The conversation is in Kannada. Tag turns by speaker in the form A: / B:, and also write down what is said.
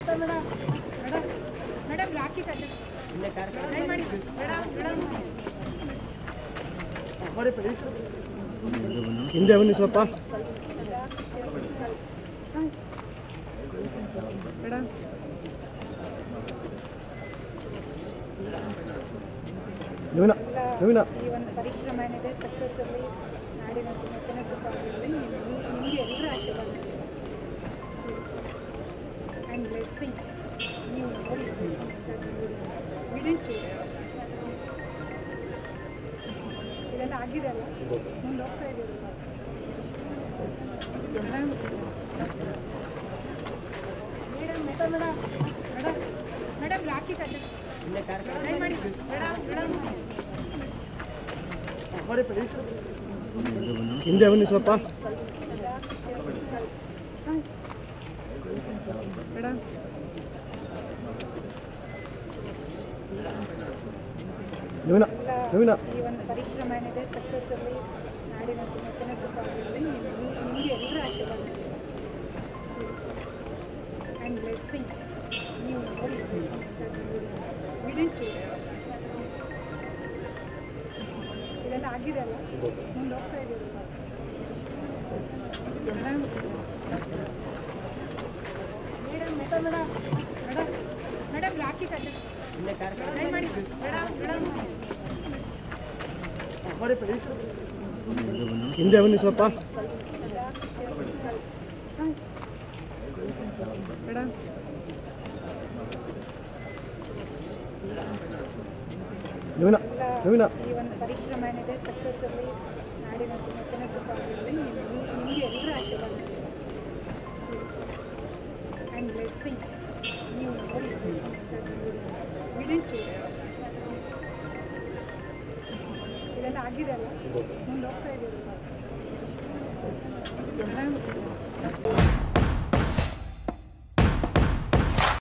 A: ಮೇಡಮ್ ಮೇಡಮ್ ಮೇಡಮ್ ರಾಕಿ ಕಟ್ಟೆ ಲೈನ್ ಮಾಡಿ ಮೇಡಮ್ ಮೇಡಮ್
B: ಹಿಂದೆ ಬನ್ನಿ ಸ್ವಲ್ಪ
A: ಮೇಡಮ್
B: ನವೀನ ನವೀನ
A: ಈ ಒಂದು ಪರಿಶ್ರಮ ಏನಿದೆ ಸಕ್ಸಸ್ ಅಲ್ಲಿ ನಾಡಿನ ಜನತೆನ ಸುಖ ಆಗಿರಲಿ ನಿಮಗೆ ಎಲ್ಲರ ಆಶೀರ್ವಾದ ಆ್ಯಂಡ್ ಬ್ಲೆಸ್ಸಿಂಗ್ ನೀವು ವಿಡಿನ್ ಚೂಸ್ ಇದೆಲ್ಲ ಆಗಿದೆ ಅಲ್ಲ ಮುಂದೆ ಹೋಗ್ತಾ ಇದೀವಿ madam madam madam madam madam ರಾಕಿ ಕಟ್ಟೆ ಲೈನ್ ಮಾಡಿ ಮೇಡಮ್ ಮೇಡಮ್
B: ಹಿಂದೆ ಬನ್ನಿ ಸ್ವಲ್ಪ
A: ಮೇಡಮ್
B: ನವೀನ ನವೀನ
A: ಈ ಒಂದು ಪರಿಶ್ರಮ ಏನಿದೆ ಸಕ್ಸಸ್ ಅಲ್ಲಿ ನಾಡಿನ ಜನತೆನ ಸುಖ ಆಗಿರಲಿ ನಿಮಗೆ ಎಲ್ಲರ ಆಶೀರ್ವಾದ ಆ್ಯಂಡ್ ಬ್ಲೆಸ್ಸಿಂಗ್ ನೀವು ವಿಡಿನ್ ಚೂಸ್ ಇದೆಲ್ಲ ಆಗಿದೆ ಅಲ್ಲ ಮುಂದೆ ಹೋಗ್ತಾ ಇದೀವಿ madam madam madam madam madam madam ರಾಕಿ ಕಟ್ಟೆ ಲೈನ್ ಮಾಡಿ ಮೇಡಮ್ ಮೇಡಮ್
B: ಹಿಂದೆ ಬನ್ನಿ ಸ್ವಲ್ಪ
A: ಮೇಡಮ್
B: ನವೀನ ನವೀನ
A: ಈ ಒಂದು ಪರಿಶ್ರಮ ಏನಿದೆ ಸಕ್ಸಸ್ ಅಲ್ಲಿ ನಾಡಿನ ಜನತೆನ ಸುಖ ಆಗಿರಲಿ ನಿಮಗೆ ಎಲ್ಲರ ಆಶೀರ್ವಾದ ಆ್ಯಂಡ್ ಬ್ಲೆಸ್ಸಿಂಗ್ ನೀವು ವಿಡಿನ್ ಚೂಸ್ ಇದೆಲ್ಲ ಆಗಿದೆ ಅಲ್ಲ ಮುಂದೆ ಹೋಗ್ತಾ ಇದೀವಿ ಮೇಡಮ್